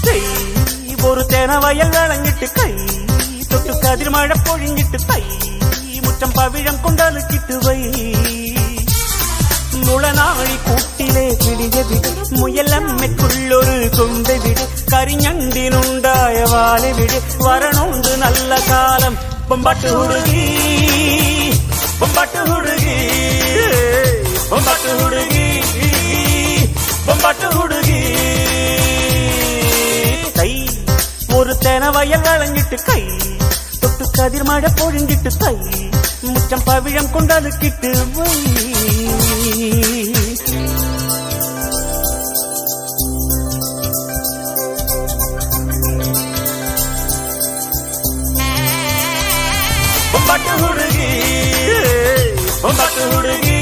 தை ஒரு தேன வயல் விளங்கிட்டு கை தொட்டு கதிர் மழை பொழிஞ்சிட்டு தை முற்றம் பவிழம் கொண்டலுக்கிட்டு வை முளநாழி கூட்டிலே பிடிய விடு முயலம்மைக்குள்ளொரு கொண்டு விடு கரிஞண்டினுண்டாய வாழை விடு வரணுண்டு நல்ல காலம் பொம்பாட்டு ಹುಡುಗಿ பொம்பாட்டு ಹುಡುಗಿ பொம்பாட்டு ಹುಡುಗಿ பொம்பாட்டு ಹುಡುಗಿ தை ஒரு தென வயல் வழங்கிட்டு கை தொட்டு கதிர் மழை பொழிஞ்சிட்டு தை முச்சம் பவிழம் கொண்டலுக்கிட்டு வை பொம்பாட்டு ಹುಡುಗಿ பொம்பாட்டு ಹುಡುಗಿ